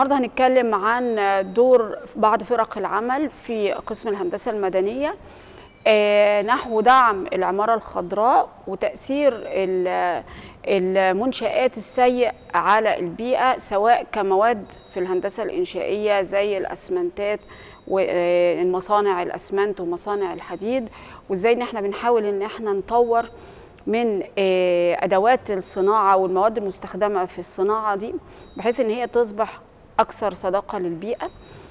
النهارده هنتكلم عن دور بعض فرق العمل في قسم الهندسه المدنيه آه، نحو دعم العماره الخضراء وتاثير ال- المنشآت السيء على البيئه سواء كمواد في الهندسه الانشائيه زي الاسمنتات والمصانع الاسمنت ومصانع الحديد وازاي ان احنا بنحاول ان احنا نطور من آه، ادوات الصناعه والمواد المستخدمه في الصناعه دي بحيث ان هي تصبح اكثر صداقه للبيئه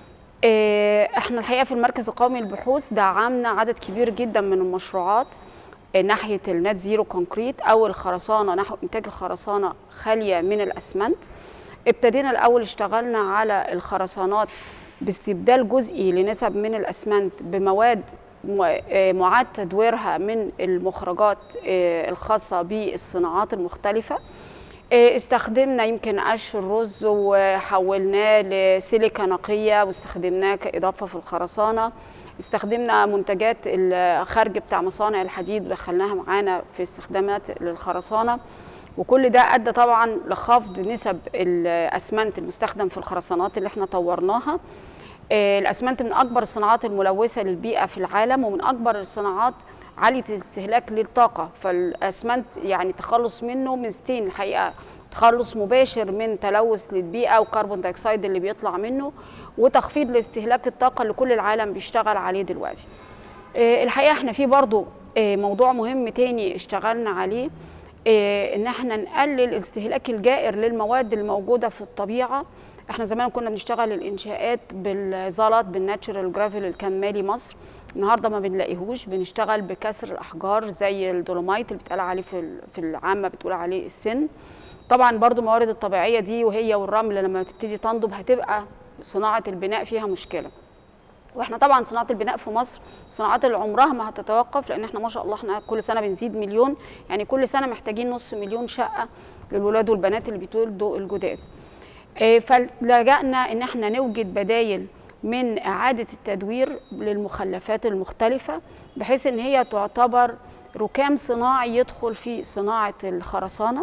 آه، احنا الحقيقه في المركز القومي للبحوث دعمنا عدد كبير جدا من المشروعات آه، ناحيه النت زيرو كونكريت او الخرسانه نحو انتاج الخرسانه خاليه من الاسمنت ابتدينا الاول اشتغلنا على الخرسانات باستبدال جزئي لنسب من الاسمنت بمواد م- آه، معاد تدويرها من المخرجات آه، الخاصه بالصناعات المختلفه آه، استخدمنا يمكن قش الرز وحولناه لسيليكا نقيه واستخدمناه كاضافه في الخرسانه استخدمنا منتجات الخرج بتاع مصانع الحديد ودخلناها معانا في استخدامات للخرسانه وكل ده ادى طبعا لخفض نسب الاسمنت المستخدم في الخرسانات اللي احنا طورناها آه، الاسمنت من اكبر الصناعات الملوثه للبيئه في العالم ومن اكبر الصناعات عاليه الاستهلاك للطاقه فالاسمنت يعني تخلص منه ميزتين الحقيقه تخلص مباشر من تلوث للبيئه وكربون دايوكسيد اللي بيطلع منه وتخفيض لاستهلاك الطاقه اللي كل العالم بيشتغل عليه دلوقتي آه، الحقيقه احنا في برضو آه، موضوع مهم تاني اشتغلنا عليه آه، ان احنا نقلل الاستهلاك الجائر للمواد الموجوده في الطبيعه احنا زمان كنا بنشتغل الانشاءات بالزلط بالناتشرال جرافيل الكمالي مصر النهارده ما بنلاقيهوش بنشتغل بكسر الاحجار زي الدولومايت اللي بيتقال عليه في ال- في العامه بتقول عليه السن طبعا برضو الموارد الطبيعيه دي وهي والرمل لما تبتدي تنضب هتبقى صناعه البناء فيها مشكله واحنا طبعا صناعه البناء في مصر صناعات اللي عمرها ما هتتوقف لان احنا ما شاء الله احنا كل سنه بنزيد مليون يعني كل سنه محتاجين نص مليون شقه للولاد والبنات اللي بيتولدوا الجداد آه، فلجأنا ان احنا نوجد بدايل من اعاده التدوير للمخلفات المختلفه بحيث ان هي تعتبر ركام صناعي يدخل في صناعه الخرسانه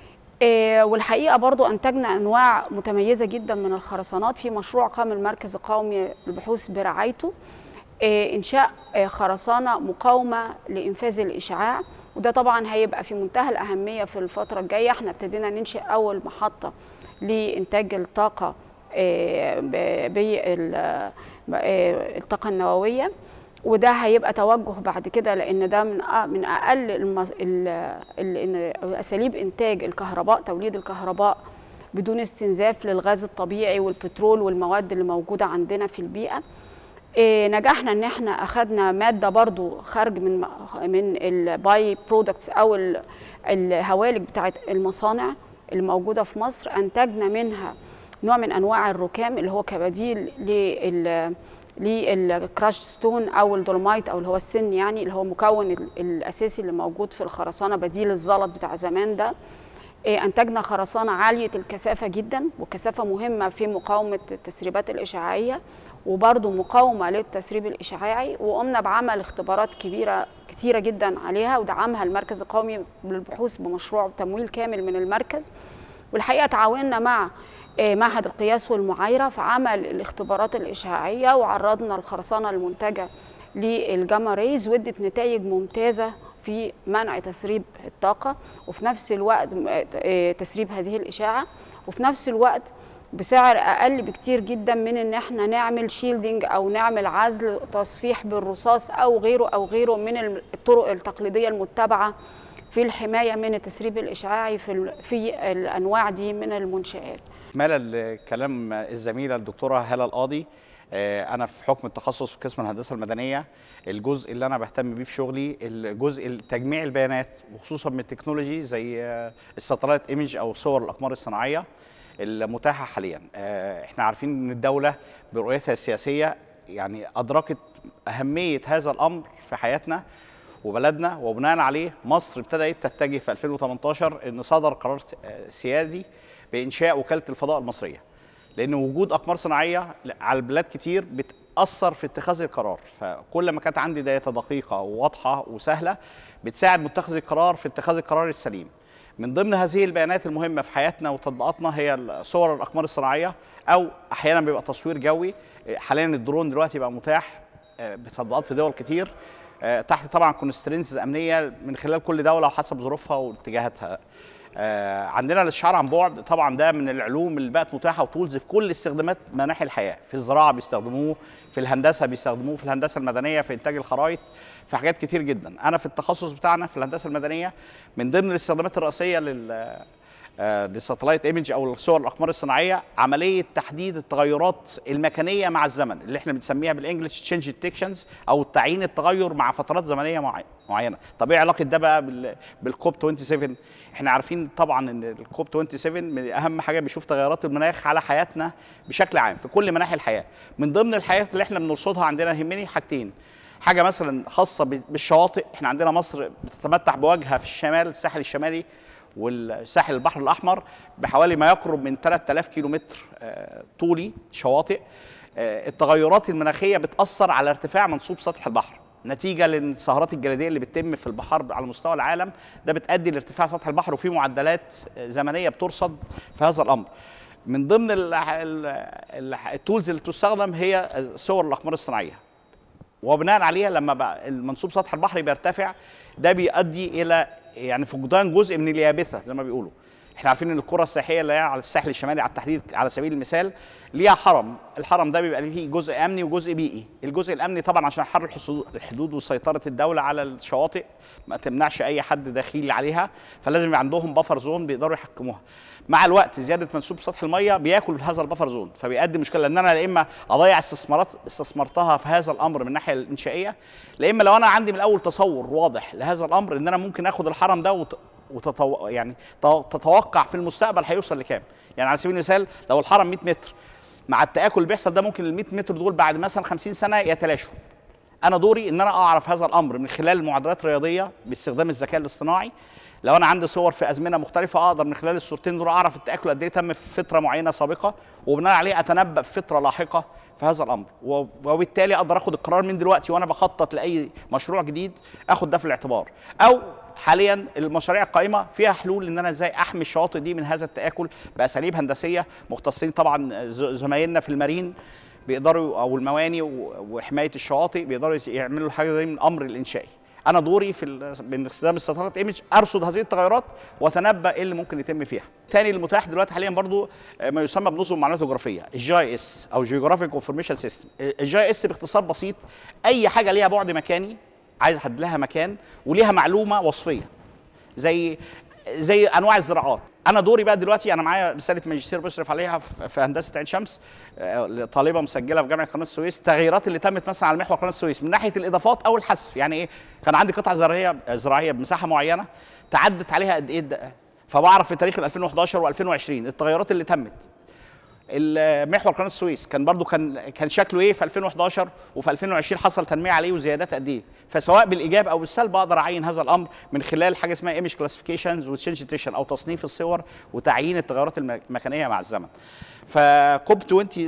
آه، والحقيقه برضو انتجنا انواع متميزه جدا من الخرسانات في مشروع قام المركز القومي للبحوث برعايته آه، انشاء آه، خرسانه مقاومه لانفاذ الاشعاع وده طبعا هيبقى في منتهى الاهميه في الفتره الجايه احنا ابتدينا ننشئ اول محطه لانتاج الطاقه بالطاقه النوويه وده هيبقى توجه بعد كده لان ده من أ- من اقل المس- ال- ال- إن- اساليب انتاج الكهرباء توليد الكهرباء بدون استنزاف للغاز الطبيعي والبترول والمواد اللي موجوده عندنا في البيئه إيه، نجحنا ان احنا اخذنا ماده برضو خارج من من الباي برودكتس او ال- الهوالك بتاعت المصانع اللي موجوده في مصر انتجنا منها نوع من انواع الركام اللي هو كبديل لل للكراش ستون او الدولمايت او اللي هو السن يعني اللي هو مكون ال- الاساسي اللي موجود في الخرسانه بديل الزلط بتاع زمان ده إيه، انتجنا خرسانه عاليه الكثافه جدا وكثافه مهمه في مقاومه التسريبات الاشعاعيه وبرضه مقاومه للتسريب الاشعاعي وقمنا بعمل اختبارات كبيره كتيره جدا عليها ودعمها المركز القومي للبحوث بمشروع تمويل كامل من المركز والحقيقه تعاوننا مع آه، معهد القياس والمعايره في عمل الاختبارات الاشعاعيه وعرضنا الخرسانه المنتجه للجاما ريز وادت نتائج ممتازه في منع تسريب الطاقه وفي نفس الوقت آه، تسريب هذه الاشعه وفي نفس الوقت بسعر اقل بكتير جدا من ان احنا نعمل شيلدنج او نعمل عزل تصفيح بالرصاص او غيره او غيره من الطرق التقليديه المتبعه في الحمايه من التسريب الاشعاعي في ال- في الانواع دي من المنشات إكمالا لكلام الزميلة الدكتورة هالة القاضي آه، أنا في حكم التخصص في قسم الهندسة المدنية الجزء اللي أنا بهتم بيه في شغلي الجزء تجميع البيانات وخصوصا من التكنولوجي زي آه، الساتلايت ايمج أو صور الأقمار الصناعية المتاحة حاليا آه، احنا عارفين ان الدولة برؤيتها السياسية يعني أدركت أهمية هذا الأمر في حياتنا وبلدنا وبناء عليه مصر ابتدأت تتجه في 2018 ان صدر قرار س- آه، سيادي بإنشاء وكالة الفضاء المصرية لأن وجود أقمار صناعية على البلاد كتير بتأثر في اتخاذ القرار فكل ما كانت عندي داتا دقيقة وواضحة وسهلة بتساعد متخذ القرار في اتخاذ القرار السليم من ضمن هذه البيانات المهمه في حياتنا وتطبيقاتنا هي صور الاقمار الصناعيه او احيانا بيبقى تصوير جوي حاليا الدرون دلوقتي بقى متاح آه، بتطبيقات في دول كتير آه، تحت طبعا كونسترينز امنيه من خلال كل دوله وحسب ظروفها واتجاهاتها آه، عندنا الاشعار عن بعد طبعا ده من العلوم اللي بقت متاحه وتولز في كل استخدامات مناحي الحياه في الزراعه بيستخدموه في الهندسه بيستخدموه في الهندسه المدنيه في انتاج الخرائط في حاجات كتير جدا انا في التخصص بتاعنا في الهندسه المدنيه من ضمن الاستخدامات الرئيسيه لل للساتلايت ايمج او الصور الاقمار الصناعيه عمليه تحديد التغيرات المكانيه مع الزمن اللي احنا بنسميها بالانجلش تشينج ديتكشنز او تعيين التغير مع فترات زمنيه معي- معينه طب ايه علاقه ده بقى بال- بالكوب 27 احنا عارفين طبعا ان الكوب 27 من اهم حاجه بيشوف تغيرات المناخ على حياتنا بشكل عام في كل مناحي الحياه من ضمن الحياه اللي احنا بنرصدها عندنا يهمني حاجتين حاجه مثلا خاصه ب- بالشواطئ احنا عندنا مصر بتتمتع بواجهه في الشمال الساحل الشمالي والساحل البحر الاحمر بحوالي ما يقرب من 3000 كيلو متر آه، طولي شواطئ آه، التغيرات المناخيه بتاثر على ارتفاع منسوب سطح البحر نتيجه للسهرات الجليديه اللي بتتم في البحار على مستوى العالم ده بتؤدي لارتفاع سطح البحر وفي معدلات آه، زمنيه بترصد في هذا الامر من ضمن ال- ال- ال- التولز اللي بتستخدم هي صور الاقمار الصناعيه وبناء عليها لما بقى المنسوب سطح البحر بيرتفع ده بيؤدي الى يعني فقدان جزء من اليابسه زي ما بيقولوا احنا عارفين ان القرى السياحيه اللي هي على الساحل الشمالي على التحديد على سبيل المثال ليها حرم الحرم ده بيبقى فيه جزء امني وجزء بيئي الجزء الامني طبعا عشان حر الحصو- الحدود وسيطره الدوله على الشواطئ ما تمنعش اي حد داخلي عليها فلازم يبقى عندهم بفر زون بيقدروا يحكموها مع الوقت زياده منسوب سطح الميه بياكل هذا البفر زون فبيؤدي مشكله لان انا يا اما اضيع استثمارات استثمرتها في هذا الامر من الناحيه الانشائيه لا اما لو انا عندي من الاول تصور واضح لهذا الامر ان انا ممكن اخد الحرم ده وت... وتتو... يعني ت- تتوقع في المستقبل هيوصل لكام يعني على سبيل المثال لو الحرم 100 متر مع التاكل اللي بيحصل ده ممكن ال 100 متر دول بعد مثلا 50 سنه يتلاشوا انا دوري ان انا اعرف هذا الامر من خلال معادلات رياضيه باستخدام الذكاء الاصطناعي لو انا عندي صور في ازمنه مختلفه اقدر من خلال الصورتين دول اعرف التاكل قد ايه تم في فتره معينه سابقه وبناء عليه اتنبا في فتره لاحقه في هذا الامر و- وبالتالي اقدر اخد القرار من دلوقتي وانا بخطط لاي مشروع جديد اخد ده في الاعتبار او حاليا المشاريع القائمه فيها حلول ان انا ازاي احمي الشواطئ دي من هذا التاكل باساليب هندسيه مختصين طبعا ز- زمايلنا في المارين بيقدروا او المواني و- وحمايه الشواطئ بيقدروا يعملوا حاجه زي من الامر الانشائي انا دوري في ال- من استخدام الساتلايت ايمج ارصد هذه التغيرات واتنبا ايه اللي ممكن يتم فيها تاني المتاح دلوقتي حاليا برضو آه، ما يسمى بنظم معلومات جغرافيه الجي اي اس او جيوغرافيك انفورميشن سيستم الجي اس باختصار بسيط اي حاجه ليها بعد مكاني عايز احدد لها مكان وليها معلومه وصفيه زي زي انواع الزراعات انا دوري بقى دلوقتي انا معايا رساله ماجستير بشرف عليها في في هندسه عين شمس آه، طالبه مسجله في جامعه قناه السويس التغييرات اللي تمت مثلا على محور قناه السويس من ناحيه الاضافات او الحذف يعني ايه كان عندي قطعه زراعيه زراعيه بمساحه معينه تعدت عليها قد ايه الدقة. فبعرف في تاريخ ال 2011 و2020 التغيرات اللي تمت محور قناه السويس كان برضو كان كان شكله ايه في 2011 وفي 2020 حصل تنميه عليه وزيادات قد ايه فسواء بالايجاب او بالسلب اقدر اعين هذا الامر من خلال حاجه اسمها ايمج كلاسيفيكيشنز وتشينج ديتكشن او تصنيف الصور وتعيين التغيرات المكانيه مع الزمن فكوب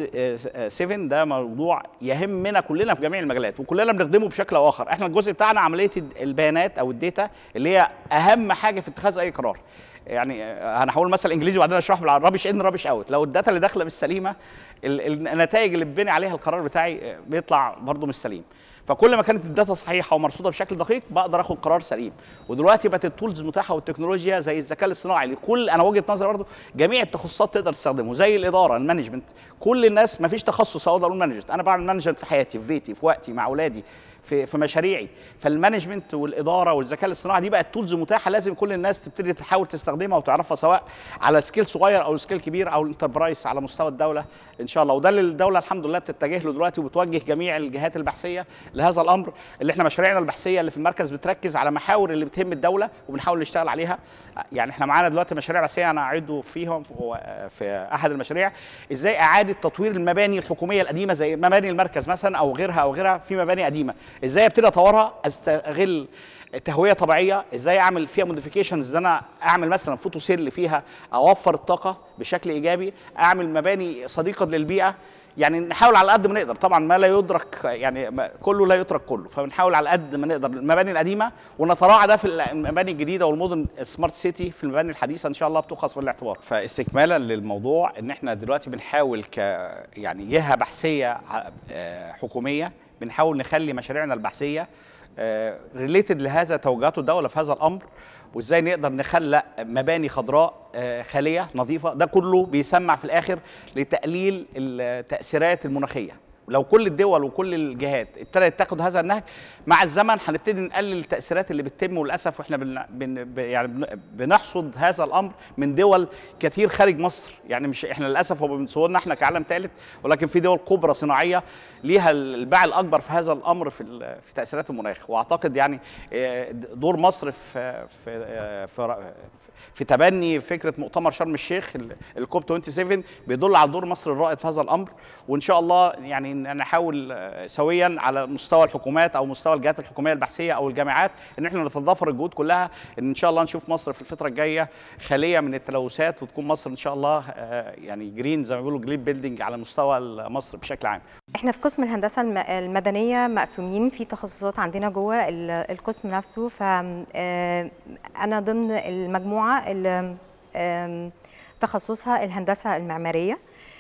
27 ده موضوع يهمنا كلنا في جميع المجالات وكلنا بنخدمه بشكل او اخر احنا الجزء بتاعنا عمليه البيانات او الداتا اللي هي اهم حاجه في اتخاذ اي قرار يعني انا هقول مثل انجليزي وبعدين اشرح بالعربي رابش ان رابش اوت لو الداتا اللي داخله مش سليمه ال- النتائج اللي ببني عليها القرار بتاعي بيطلع برضه مش سليم فكل ما كانت الداتا صحيحه ومرصوده بشكل دقيق بقدر اخد قرار سليم ودلوقتي بقت التولز متاحه والتكنولوجيا زي الذكاء الاصطناعي لكل انا وجهه نظري برضه جميع التخصصات تقدر تستخدمه زي الاداره المانجمنت كل الناس ما فيش تخصص اقدر اقول مانجمنت انا بعمل مانجمنت في حياتي في بيتي في وقتي مع اولادي في في مشاريعي فالمانجمنت والاداره والذكاء الاصطناعي دي بقت تولز متاحه لازم كل الناس تبتدي تحاول تستخدمها وتعرفها سواء على سكيل صغير او سكيل كبير او الانتربرايز على مستوى الدوله ان شاء الله وده اللي الدوله الحمد لله بتتجه له دلوقتي وبتوجه جميع الجهات البحثيه لهذا الامر اللي احنا مشاريعنا البحثيه اللي في المركز بتركز على محاور اللي بتهم الدوله وبنحاول نشتغل عليها يعني احنا معانا دلوقتي مشاريع بحثيه انا اعد فيهم في احد المشاريع ازاي اعاده تطوير المباني الحكوميه القديمه زي مباني المركز مثلا او غيرها او غيرها في مباني قديمه ازاي ابتدي اطورها استغل تهويه طبيعيه ازاي اعمل فيها موديفيكيشنز ان انا اعمل مثلا فوتو سيل فيها اوفر الطاقه بشكل ايجابي اعمل مباني صديقه للبيئه يعني نحاول على قد ما نقدر طبعا ما لا يدرك يعني ما- كله لا يترك كله فبنحاول على قد ما نقدر المباني القديمه ونتراعى ده في المباني الجديده والمدن سمارت سيتي في المباني الحديثه ان شاء الله بتؤخذ في الاعتبار فاستكمالا للموضوع ان احنا دلوقتي بنحاول ك يعني جهه بحثيه ع- آه، حكوميه بنحاول نخلي مشاريعنا البحثيه ريليتد لهذا توجهات الدوله في هذا الامر وازاي نقدر نخلق مباني خضراء آه، خاليه نظيفه ده كله بيسمع في الاخر لتقليل التاثيرات المناخيه لو كل الدول وكل الجهات ابتدت تاخد هذا النهج مع الزمن هنبتدي نقلل التاثيرات اللي بتتم وللاسف واحنا بن بن ب- يعني بن- بنحصد هذا الامر من دول كتير خارج مصر يعني مش احنا للاسف هو بنصورنا احنا كعالم ثالث ولكن في دول كبرى صناعيه ليها الباع الاكبر في هذا الامر في ال- في تاثيرات المناخ واعتقد يعني آه، دور مصر في في آه، في في تبني فكره مؤتمر شرم الشيخ ال- الكوب 27 بيدل على دور مصر الرائد في هذا الامر وان شاء الله يعني إن نحاول آه، سويا على مستوى الحكومات او مستوى الجهات الحكوميه البحثيه او الجامعات ان احنا نتضافر الجهود كلها ان ان شاء الله نشوف مصر في الفتره الجايه خاليه من التلوثات وتكون مصر ان شاء الله آه، يعني جرين زي ما بيقولوا جرين بيلدينج على مستوى مصر بشكل عام احنا في قسم الهندسه الم- المدنيه مقسومين في تخصصات عندنا جوه ال- القسم نفسه ف آه، انا ضمن المجموعه اللي آم، تخصصها الهندسه المعماريه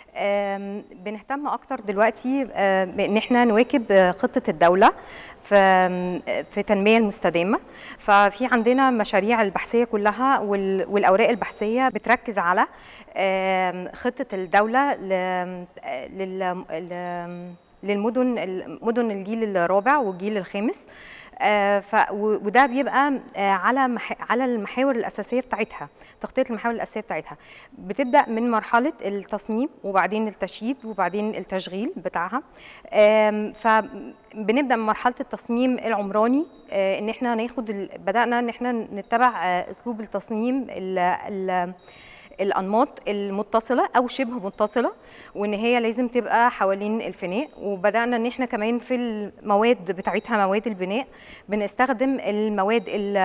آم، بنهتم اكتر دلوقتي آه، بان احنا نواكب آه، خطه الدوله في في التنميه المستدامه ففي عندنا مشاريع البحثيه كلها وال- والاوراق البحثيه بتركز على آم، خطه الدوله ل- لل- ل- للمدن مدن الجيل الرابع والجيل الخامس آه، ف و- وده بيبقى آه، على مح على المحاور الاساسيه بتاعتها تخطيط المحاور الاساسيه بتاعتها بتبدا من مرحله التصميم وبعدين التشييد وبعدين التشغيل بتاعها آم، فبنبدا من مرحله التصميم العمراني آه، ان احنا ناخد ال- بدانا ان احنا نتبع آه، اسلوب التصميم ال ال الانماط المتصله او شبه متصله وان هي لازم تبقى حوالين الفناء وبدانا ان احنا كمان في المواد بتاعتها مواد البناء بنستخدم المواد ال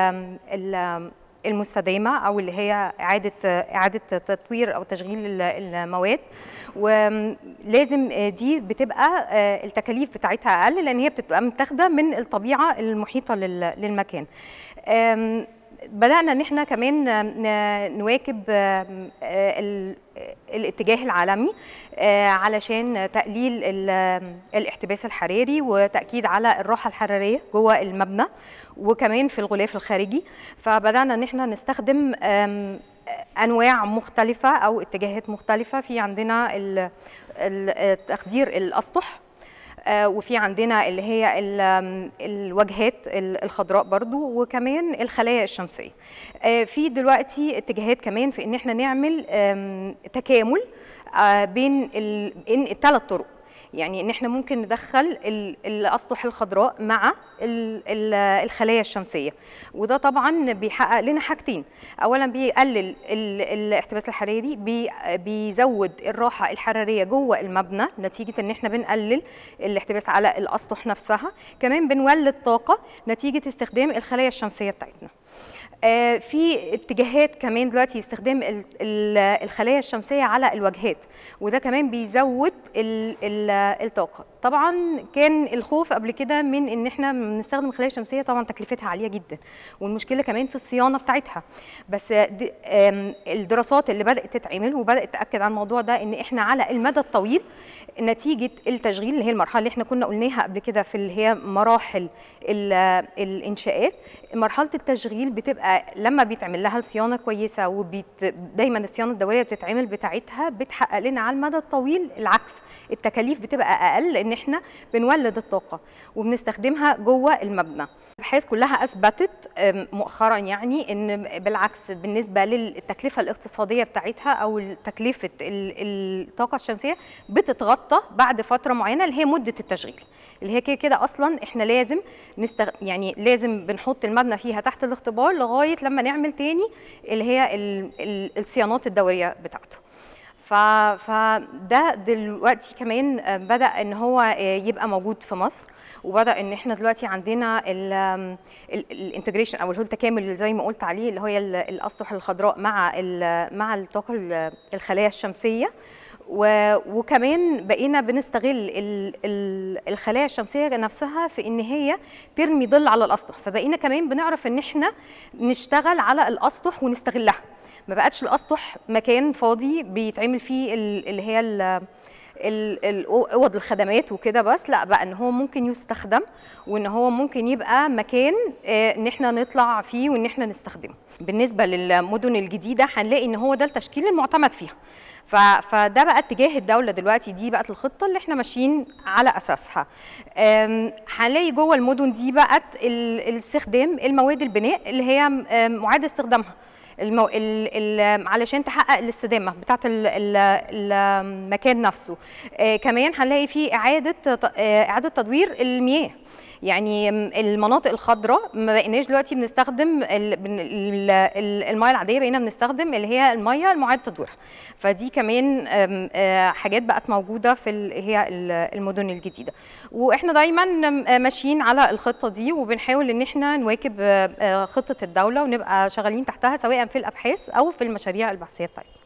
ال المستدامه او اللي هي اعاده اعاده تطوير او تشغيل ال- المواد ولازم دي بتبقى آه، التكاليف بتاعتها اقل لان هي بتبقى متاخده من الطبيعه المحيطه لل- للمكان آم، بدأنا إن إحنا كمان ن- نواكب آم، آه، ال- الاتجاه العالمي آه، علشان تقليل ال- الاحتباس الحراري وتأكيد على الراحة الحرارية جوه المبنى وكمان في الغلاف الخارجي فبدأنا إن إحنا نستخدم آم، أنواع مختلفة أو اتجاهات مختلفة في عندنا ال- ال- تخدير الأسطح آه، وفي عندنا اللي هي ال- آم، الواجهات ال- الخضراء برضو وكمان الخلايا الشمسية آه، في دلوقتي اتجاهات كمان في ان احنا نعمل آم، تكامل آه، بين ال- بين الثلاث طرق يعني ان احنا ممكن ندخل ال- الاسطح الخضراء مع ال- ال- الخلايا الشمسيه وده طبعا بيحقق لنا حاجتين اولا بيقلل ال- الاحتباس الحراري بي- بيزود الراحه الحراريه جوه المبنى نتيجه ان احنا بنقلل الاحتباس على الاسطح نفسها كمان بنولد طاقه نتيجه استخدام الخلايا الشمسيه بتاعتنا آه، في اتجاهات كمان دلوقتي استخدام ال- ال- الخلايا الشمسيه على الواجهات وده كمان بيزود ال- ال- الطاقه طبعا كان الخوف قبل كده من ان احنا بنستخدم خلايا شمسيه طبعا تكلفتها عاليه جدا والمشكله كمان في الصيانه بتاعتها بس د- آم، الدراسات اللي بدات تتعمل وبدات تاكد على الموضوع ده ان احنا على المدى الطويل نتيجه التشغيل اللي هي المرحله اللي احنا كنا قلناها قبل كده في اللي هي مراحل ال- الانشاءات مرحله التشغيل بتبقى لما بيتعمل لها صيانه كويسه وبيت دايما الصيانه الدوريه بتتعمل بتاعتها بتحقق لنا على المدى الطويل العكس التكاليف بتبقى اقل لان احنا بنولد الطاقه وبنستخدمها جوه المبنى الابحاث كلها اثبتت أم، مؤخرا يعني ان بالعكس بالنسبه للتكلفه الاقتصاديه بتاعتها او تكلفه ال- الطاقه الشمسيه بتتغطى بعد فتره معينه اللي هي مده التشغيل اللي هي كده كده اصلا احنا لازم نستغ... يعني لازم بنحط المبنى فيها تحت الاختبار لغايه لما نعمل تاني اللي هي ال... ال... الصيانات الدوريه بتاعته ف- فده دلوقتي كمان آه، بدا ان هو آه، يبقى موجود في مصر وبدا ان احنا دلوقتي عندنا الانتجريشن او اللي هو التكامل اللي زي ما قلت عليه اللي هي ال- الاسطح الخضراء مع ال- مع الطاقه ال- الخلايا الشمسيه و- وكمان بقينا بنستغل ال- ال- الخلايا الشمسيه نفسها في ان هي ترمي ظل على الاسطح فبقينا كمان بنعرف ان احنا نشتغل على الاسطح ونستغلها ما بقتش الاسطح مكان فاضي بيتعمل فيه ال- اللي هي ال- ال- ال- اوض الخدمات وكده بس لا بقى ان هو ممكن يستخدم وان هو ممكن يبقى مكان آه، ان احنا نطلع فيه وان احنا نستخدمه بالنسبه للمدن الجديده هنلاقي ان هو ده التشكيل المعتمد فيها ف- فده بقى اتجاه الدوله دلوقتي دي بقت الخطه اللي احنا ماشيين على اساسها أم، هنلاقي جوه المدن دي بقت ال- الاستخدام المواد البناء اللي هي أم، معاد استخدامها المو... ال... ال... علشان تحقق الاستدامه بتاعه ال... ال... المكان نفسه آه كمان هنلاقي في اعاده ت- آه اعاده تدوير المياه يعني م- المناطق الخضراء ما بقيناش دلوقتي بنستخدم ال... بن- ال- ال- المياه العاديه بقينا بنستخدم اللي هي المياه المعاد تدويرها فدي كمان آم، آه، حاجات بقت موجوده في ال... هي ال- المدن الجديده واحنا دايما م- آه، ماشيين على الخطه دي وبنحاول ان احنا نواكب آه، آه، خطه الدوله ونبقى شغالين تحتها سواء في الابحاث او في المشاريع البحثيه بتاعتنا